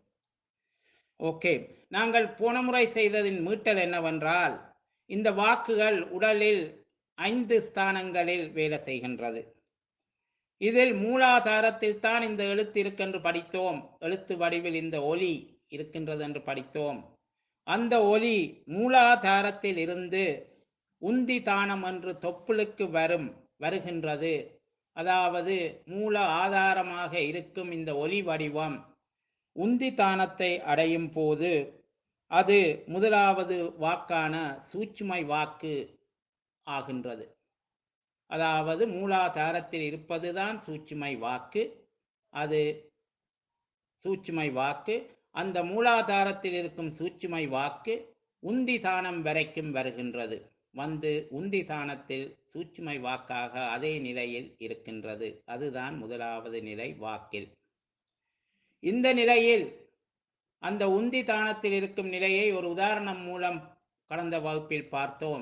ஓகே நாங்கள் போன முறை செய்ததின் மீட்டல் என்னவென்றால் இந்த வாக்குகள் உடலில் ஐந்து ஸ்தானங்களில் வேலை செய்கின்றது இதில் மூலாதாரத்தில் தான் இந்த எழுத்து இருக்கென்று படித்தோம் எழுத்து வடிவில் இந்த ஒலி இருக்கின்றது என்று படித்தோம் அந்த ஒலி மூலாதாரத்தில் இருந்து உந்தி தானம் என்று தொப்புளுக்கு வரும் வருகின்றது அதாவது மூல ஆதாரமாக இருக்கும் இந்த ஒலி வடிவம் உந்தி தானத்தை அடையும் போது அது முதலாவது வாக்கான சூட்சுமை வாக்கு ஆகின்றது அதாவது மூலாதாரத்தில் இருப்பதுதான் சூட்சுமை வாக்கு அது சூட்சுமை வாக்கு அந்த மூலாதாரத்தில் இருக்கும் சூட்சுமை வாக்கு உந்தி தானம் வரைக்கும் வருகின்றது வந்து உந்தி தானத்தில் சூட்சுமை வாக்காக அதே நிலையில் இருக்கின்றது அதுதான் முதலாவது நிலை வாக்கில் இந்த நிலையில் அந்த உந்தி தானத்தில் இருக்கும் நிலையை ஒரு உதாரணம் மூலம் கடந்த வகுப்பில் பார்த்தோம்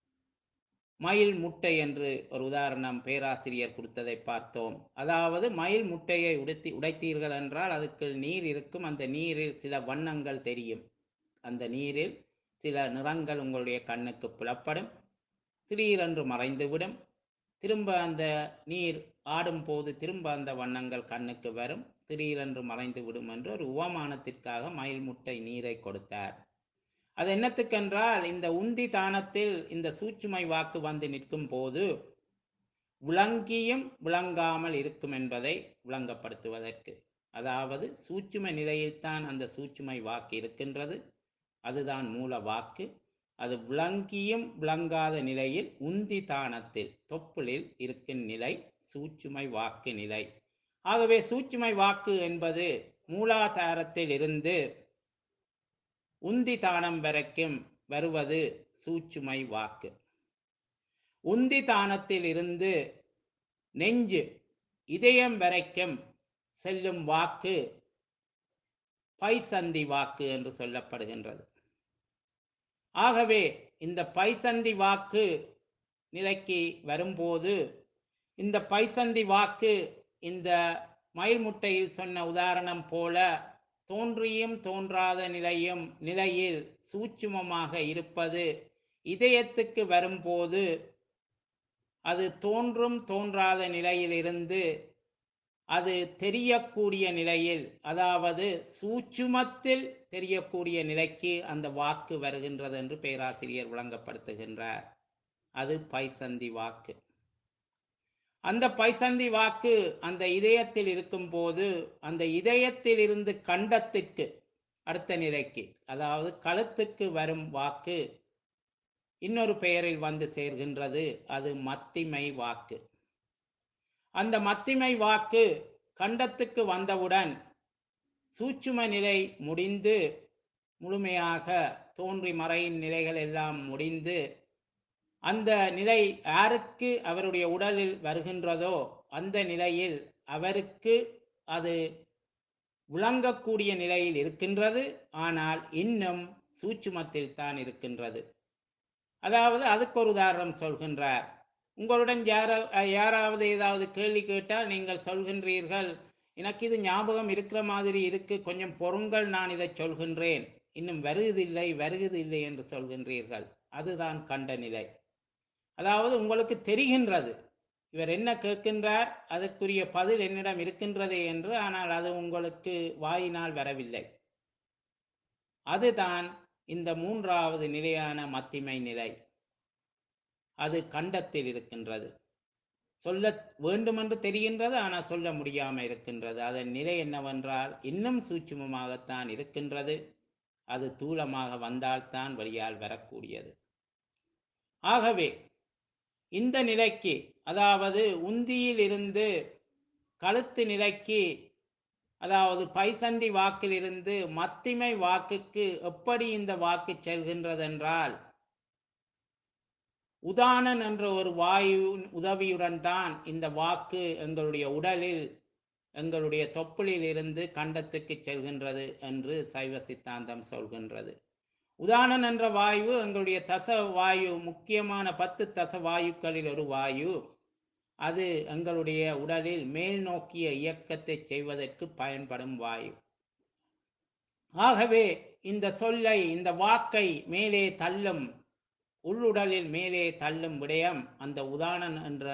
மயில் முட்டை என்று ஒரு உதாரணம் பேராசிரியர் கொடுத்ததை பார்த்தோம் அதாவது மயில் முட்டையை உடைத்தி உடைத்தீர்கள் என்றால் அதுக்கு நீர் இருக்கும் அந்த நீரில் சில வண்ணங்கள் தெரியும் அந்த நீரில் சில நிறங்கள் உங்களுடைய கண்ணுக்கு புலப்படும் திடீரென்று மறைந்துவிடும் திரும்ப அந்த நீர் ஆடும் போது திரும்ப அந்த வண்ணங்கள் கண்ணுக்கு வரும் திடீரென்று மறைந்து விடும் என்று ஒரு உவமானத்திற்காக மயில் முட்டை நீரை கொடுத்தார் அது என்னத்துக்கென்றால் இந்த உந்தி தானத்தில் இந்த சூட்சுமை வாக்கு வந்து நிற்கும் போது விளங்கியும் விளங்காமல் இருக்கும் என்பதை விளங்கப்படுத்துவதற்கு அதாவது சூட்சும நிலையில்தான் அந்த சூட்சுமை வாக்கு இருக்கின்றது அதுதான் மூல வாக்கு அது விளங்கியும் விளங்காத நிலையில் உந்தி தானத்தில் தொப்புளில் இருக்கும் நிலை சூட்சுமை வாக்கு நிலை ஆகவே சூட்சுமை வாக்கு என்பது மூலாதாரத்தில் இருந்து உந்தி தானம் வரைக்கும் வருவது சூட்சுமை வாக்கு உந்தி தானத்தில் இருந்து நெஞ்சு இதயம் வரைக்கும் செல்லும் வாக்கு பைசந்தி வாக்கு என்று சொல்லப்படுகின்றது ஆகவே இந்த பைசந்தி வாக்கு நிலைக்கு வரும்போது இந்த பைசந்தி வாக்கு இந்த மயில் முட்டையில் சொன்ன உதாரணம் போல தோன்றியும் தோன்றாத நிலையும் நிலையில் சூட்சுமமாக இருப்பது இதயத்துக்கு வரும்போது அது தோன்றும் தோன்றாத நிலையிலிருந்து அது தெரியக்கூடிய நிலையில் அதாவது சூட்சுமத்தில் தெரியக்கூடிய நிலைக்கு அந்த வாக்கு வருகின்றது என்று பேராசிரியர் விளங்கப்படுத்துகின்றார் அது பைசந்தி வாக்கு அந்த பைசந்தி வாக்கு அந்த இதயத்தில் இருக்கும்போது அந்த இதயத்தில் இருந்து கண்டத்திற்கு அடுத்த நிலைக்கு அதாவது கழுத்துக்கு வரும் வாக்கு இன்னொரு பெயரில் வந்து சேர்கின்றது அது மத்திமை வாக்கு அந்த மத்திமை வாக்கு கண்டத்துக்கு வந்தவுடன் சூட்சும நிலை முடிந்து முழுமையாக தோன்றி மறையின் நிலைகள் எல்லாம் முடிந்து அந்த நிலை யாருக்கு அவருடைய உடலில் வருகின்றதோ அந்த நிலையில் அவருக்கு அது விளங்கக்கூடிய நிலையில் இருக்கின்றது ஆனால் இன்னும் சூட்சுமத்தில் தான் இருக்கின்றது அதாவது அதுக்கு ஒரு உதாரணம் சொல்கின்றார் உங்களுடன் யார யாராவது ஏதாவது கேள்வி கேட்டால் நீங்கள் சொல்கின்றீர்கள் எனக்கு இது ஞாபகம் இருக்கிற மாதிரி இருக்கு கொஞ்சம் பொறுங்கள் நான் இதை சொல்கின்றேன் இன்னும் வருவதில்லை வருவதில்லை என்று சொல்கின்றீர்கள் அதுதான் கண்ட நிலை அதாவது உங்களுக்கு தெரிகின்றது இவர் என்ன கேட்கின்றார் அதற்குரிய பதில் என்னிடம் இருக்கின்றதே என்று ஆனால் அது உங்களுக்கு வாயினால் வரவில்லை அதுதான் இந்த மூன்றாவது நிலையான மத்திமை நிலை அது கண்டத்தில் இருக்கின்றது சொல்ல வேண்டுமென்று தெரிகின்றது ஆனால் சொல்ல முடியாமல் இருக்கின்றது அதன் நிலை என்னவென்றால் இன்னும் சூட்சுமமாகத்தான் இருக்கின்றது அது தூளமாக வந்தால்தான் வழியால் வரக்கூடியது ஆகவே இந்த நிலைக்கு அதாவது உந்தியில் இருந்து கழுத்து நிலைக்கு அதாவது பைசந்தி வாக்கிலிருந்து மத்திமை வாக்குக்கு எப்படி இந்த வாக்கு செல்கின்றதென்றால் உதானன் என்ற ஒரு வாயு உதவியுடன் தான் இந்த வாக்கு எங்களுடைய உடலில் எங்களுடைய தொப்புளில் இருந்து கண்டத்துக்கு செல்கின்றது என்று சைவ சித்தாந்தம் சொல்கின்றது உதானன் என்ற வாயு எங்களுடைய தச வாயு முக்கியமான பத்து தச வாயுக்களில் ஒரு வாயு அது எங்களுடைய உடலில் மேல் நோக்கிய இயக்கத்தை செய்வதற்கு பயன்படும் வாயு ஆகவே இந்த சொல்லை இந்த வாக்கை மேலே தள்ளும் உள்ளுடலில் மேலே தள்ளும் விடயம் அந்த உதானன் என்ற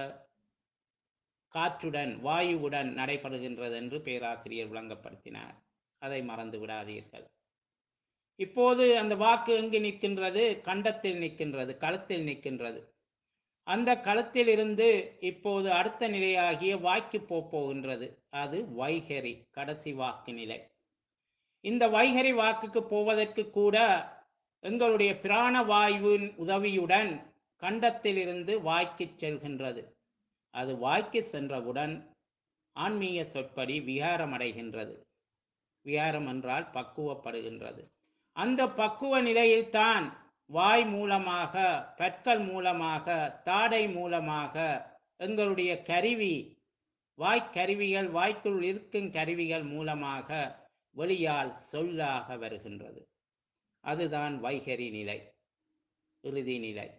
காற்றுடன் வாயுவுடன் நடைபெறுகின்றது என்று பேராசிரியர் விளங்கப்படுத்தினார் அதை மறந்து விடாதீர்கள் இப்போது அந்த வாக்கு எங்கு நிற்கின்றது கண்டத்தில் நிற்கின்றது களத்தில் நிற்கின்றது அந்த களத்தில் இருந்து இப்போது அடுத்த நிலையாகிய வாய்க்கு போகின்றது அது வைகரி கடைசி வாக்கு நிலை இந்த வைகரி வாக்குக்கு போவதற்கு கூட எங்களுடைய பிராண வாயுவின் உதவியுடன் கண்டத்தில் இருந்து வாய்க்கு செல்கின்றது அது வாய்க்கு சென்றவுடன் ஆன்மீக சொற்படி விகாரம் அடைகின்றது விகாரம் என்றால் பக்குவப்படுகின்றது அந்த பக்குவ நிலையில்தான் வாய் மூலமாக பற்கள் மூலமாக தாடை மூலமாக எங்களுடைய கருவி வாய்க்கருவிகள் வாய்க்குள் இருக்கும் கருவிகள் மூலமாக வெளியால் சொல்லாக வருகின்றது அதுதான் வைகரி நிலை இறுதி நிலை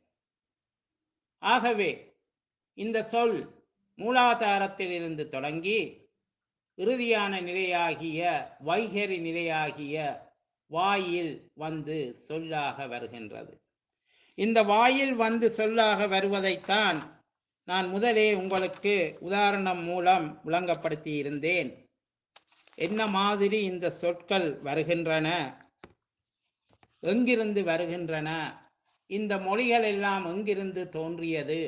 ஆகவே இந்த சொல் மூலாதாரத்தில் இருந்து தொடங்கி இறுதியான நிலையாகிய வைகரி நிலையாகிய வாயில் வந்து சொல்லாக வருகின்றது இந்த வாயில் வந்து சொல்லாக வருவதைத்தான் நான் முதலே உங்களுக்கு உதாரணம் மூலம் விளங்கப்படுத்தி இருந்தேன் என்ன மாதிரி இந்த சொற்கள் வருகின்றன எங்கிருந்து வருகின்றன இந்த மொழிகள் எல்லாம் எங்கிருந்து தோன்றியது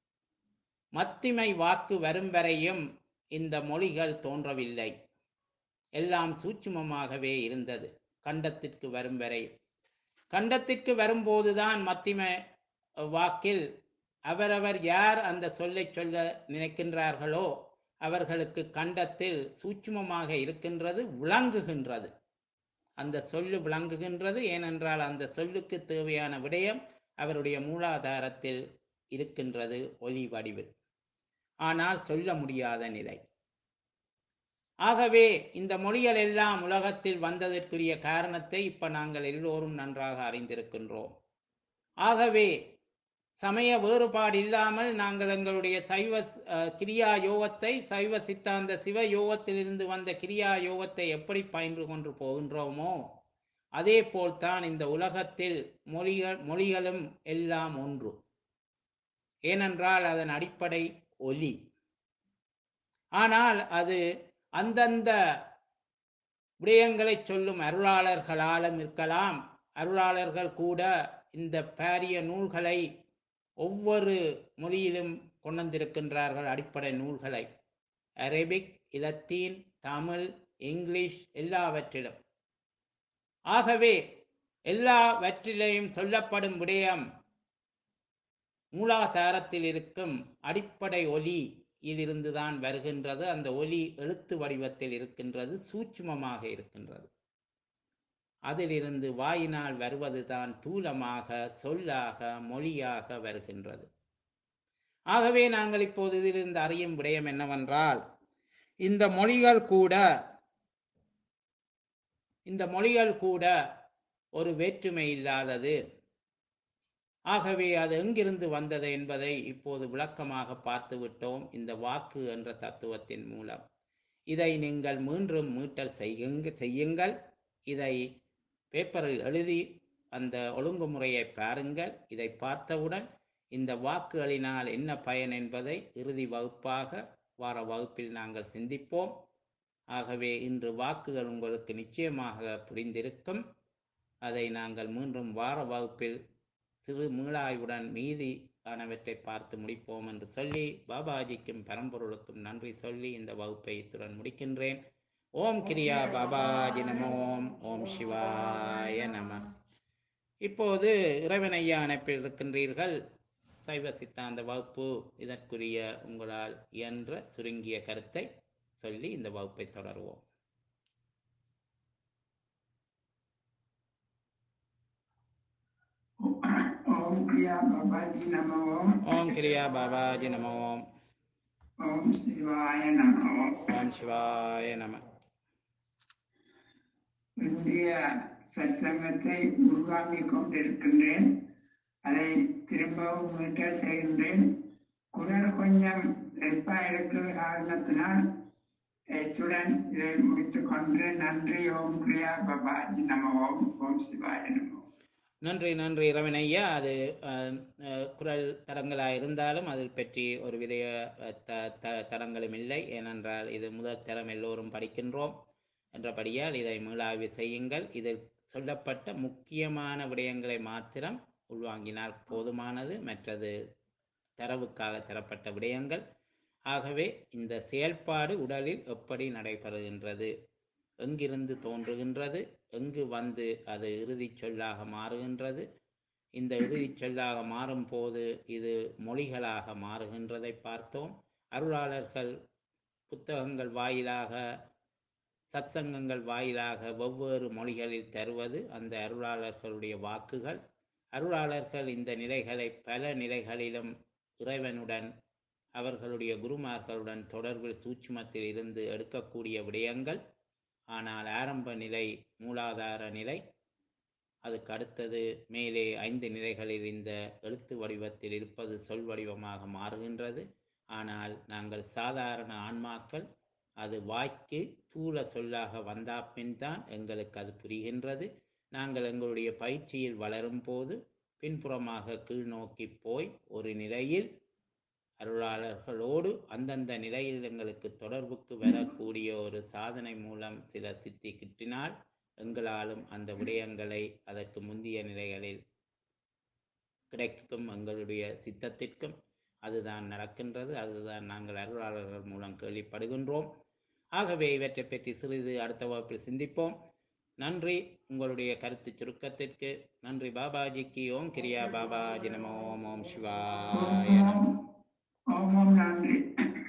மத்திமை வாக்கு வரும் வரையும் இந்த மொழிகள் தோன்றவில்லை எல்லாம் சூட்சுமமாகவே இருந்தது கண்டத்திற்கு வரும் வரை கண்டத்திற்கு வரும்போதுதான் மத்திம வாக்கில் அவரவர் யார் அந்த சொல்லை சொல்ல நினைக்கின்றார்களோ அவர்களுக்கு கண்டத்தில் சூட்சுமமாக இருக்கின்றது விளங்குகின்றது அந்த சொல்லு விளங்குகின்றது ஏனென்றால் அந்த சொல்லுக்கு தேவையான விடயம் அவருடைய மூலாதாரத்தில் இருக்கின்றது ஒலி வடிவில் ஆனால் சொல்ல முடியாத நிலை ஆகவே இந்த மொழிகள் எல்லாம் உலகத்தில் வந்ததற்குரிய காரணத்தை இப்ப நாங்கள் எல்லோரும் நன்றாக அறிந்திருக்கின்றோம் ஆகவே சமய வேறுபாடு இல்லாமல் நாங்கள் எங்களுடைய சைவ அஹ், கிரியா யோகத்தை சைவ சித்தாந்த சிவ யோகத்திலிருந்து வந்த கிரியா யோகத்தை எப்படி பயின்று கொண்டு போகின்றோமோ அதே போல்தான் இந்த உலகத்தில் மொழிகள் மொழிகளும் எல்லாம் ஒன்று ஏனென்றால் அதன் அடிப்படை ஒலி ஆனால் அது அந்தந்த விடயங்களை சொல்லும் அருளாளர்களாலும் இருக்கலாம் அருளாளர்கள் கூட இந்த பாரிய நூல்களை ஒவ்வொரு மொழியிலும் கொண்டு வந்திருக்கின்றார்கள் அடிப்படை நூல்களை அரபிக் இலத்தீன் தமிழ் இங்கிலீஷ் எல்லாவற்றிலும் ஆகவே எல்லாவற்றிலையும் சொல்லப்படும் விடயம் மூலாதாரத்தில் இருக்கும் அடிப்படை ஒலி இதிலிருந்துதான் வருகின்றது அந்த ஒலி எழுத்து வடிவத்தில் இருக்கின்றது சூட்சுமமாக இருக்கின்றது அதிலிருந்து வாயினால் வருவதுதான் தூலமாக சொல்லாக மொழியாக வருகின்றது ஆகவே நாங்கள் இப்போது இதிலிருந்து அறியும் விடயம் என்னவென்றால் இந்த மொழிகள் கூட இந்த மொழிகள் கூட ஒரு வேற்றுமை இல்லாதது ஆகவே அது எங்கிருந்து வந்தது என்பதை இப்போது விளக்கமாக பார்த்து விட்டோம் இந்த வாக்கு என்ற தத்துவத்தின் மூலம் இதை நீங்கள் மீண்டும் மீட்டல் செய்யுங்க செய்யுங்கள் இதை பேப்பரில் எழுதி அந்த ஒழுங்குமுறையை பாருங்கள் இதை பார்த்தவுடன் இந்த வாக்குகளினால் என்ன பயன் என்பதை இறுதி வகுப்பாக வார வகுப்பில் நாங்கள் சிந்திப்போம் ஆகவே இன்று வாக்குகள் உங்களுக்கு நிச்சயமாக புரிந்திருக்கும் அதை நாங்கள் மீண்டும் வார வகுப்பில் சிறு மீளாய்வுடன் மீதி ஆனவற்றை பார்த்து முடிப்போம் என்று சொல்லி பாபாஜிக்கும் பரம்பொருளுக்கும் நன்றி சொல்லி இந்த வகுப்பை இத்துடன் முடிக்கின்றேன் ஓம் கிரியா பாபாஜி நம ஓம் ஓம் சிவாய நம இப்போது இறைவனையா அணைப்பில் இருக்கின்றீர்கள் சைவ சித்தாந்த வகுப்பு இதற்குரிய உங்களால் இயன்ற சுருங்கிய கருத்தை சொல்லி இந்த வகுப்பை தொடருவோம் ஓம் கிரியா பாபாஜி நம ஓம் ஓம் கிரியா பாபாஜி நம ஓம் ஓம் சிவாய நம ஓம் ஓம் சிவாய நம இந்திய சற்சங்கத்தை உருவாக்கிக் கொண்டிருக்கின்றேன் அதை திரும்பவும் மீட்ட செய்கின்றேன் குரல் கொஞ்சம் ரெப்பா இருக்கிற காரணத்தினால் இத்துடன் இதை முடித்துக் கொண்டு நன்றி ஓம் கிரியா பாபாஜி நம ஓம் ஓம் சிவாய நம ஓம் நன்றி நன்றி இரவன் ஐயா அது அஹ், அஹ், குரல் தரங்களாக இருந்தாலும் அதில் பற்றி ஒரு விதைய அஹ், த த தடங்களும் இல்லை ஏனென்றால் இது முதல் தரம் எல்லோரும் படிக்கின்றோம் என்றபடியால் இதை மீளாய்வு செய்யுங்கள் இதில் சொல்லப்பட்ட முக்கியமான விடயங்களை மாத்திரம் உள்வாங்கினால் போதுமானது மற்றது தரவுக்காக தரப்பட்ட விடயங்கள் ஆகவே இந்த செயல்பாடு உடலில் எப்படி நடைபெறுகின்றது எங்கிருந்து தோன்றுகின்றது எங்கு வந்து அது இறுதிச் சொல்லாக மாறுகின்றது இந்த இறுதிச் சொல்லாக மாறும் போது இது மொழிகளாக மாறுகின்றதை பார்த்தோம் அருளாளர்கள் புத்தகங்கள் வாயிலாக சத்சங்கங்கள் வாயிலாக வெவ்வேறு மொழிகளில் தருவது அந்த அருளாளர்களுடைய வாக்குகள் அருளாளர்கள் இந்த நிலைகளை பல நிலைகளிலும் இறைவனுடன் அவர்களுடைய குருமார்களுடன் தொடர்பில் சூட்சுமத்தில் இருந்து எடுக்கக்கூடிய விடயங்கள் ஆனால் ஆரம்ப நிலை மூலாதார நிலை அதுக்கு அடுத்தது மேலே ஐந்து நிலைகளில் இந்த எழுத்து வடிவத்தில் இருப்பது சொல் வடிவமாக மாறுகின்றது ஆனால் நாங்கள் சாதாரண ஆன்மாக்கள் அது வாய்க்கு தூள சொல்லாக வந்தா பின் தான் எங்களுக்கு அது புரிகின்றது நாங்கள் எங்களுடைய பயிற்சியில் வளரும் போது பின்புறமாக கீழ் நோக்கி போய் ஒரு நிலையில் அருளாளர்களோடு அந்தந்த நிலையில் எங்களுக்கு தொடர்புக்கு வரக்கூடிய ஒரு சாதனை மூலம் சில சித்தி கிட்டினால் எங்களாலும் அந்த விடயங்களை அதற்கு முந்திய நிலைகளில் கிடைக்கும் எங்களுடைய சித்தத்திற்கும் அதுதான் நடக்கின்றது அதுதான் நாங்கள் அருளாளர்கள் மூலம் கேள்விப்படுகின்றோம் ஆகவே இவற்றை பற்றி சிறிது அடுத்த வகுப்பில் சிந்திப்போம் நன்றி உங்களுடைய கருத்து சுருக்கத்திற்கு நன்றி பாபாஜிக்கு ஓம் கிரியா பாபாஜி நம ஓம் ஓம் சிவாய நம ஓம் ஓம் நன்றி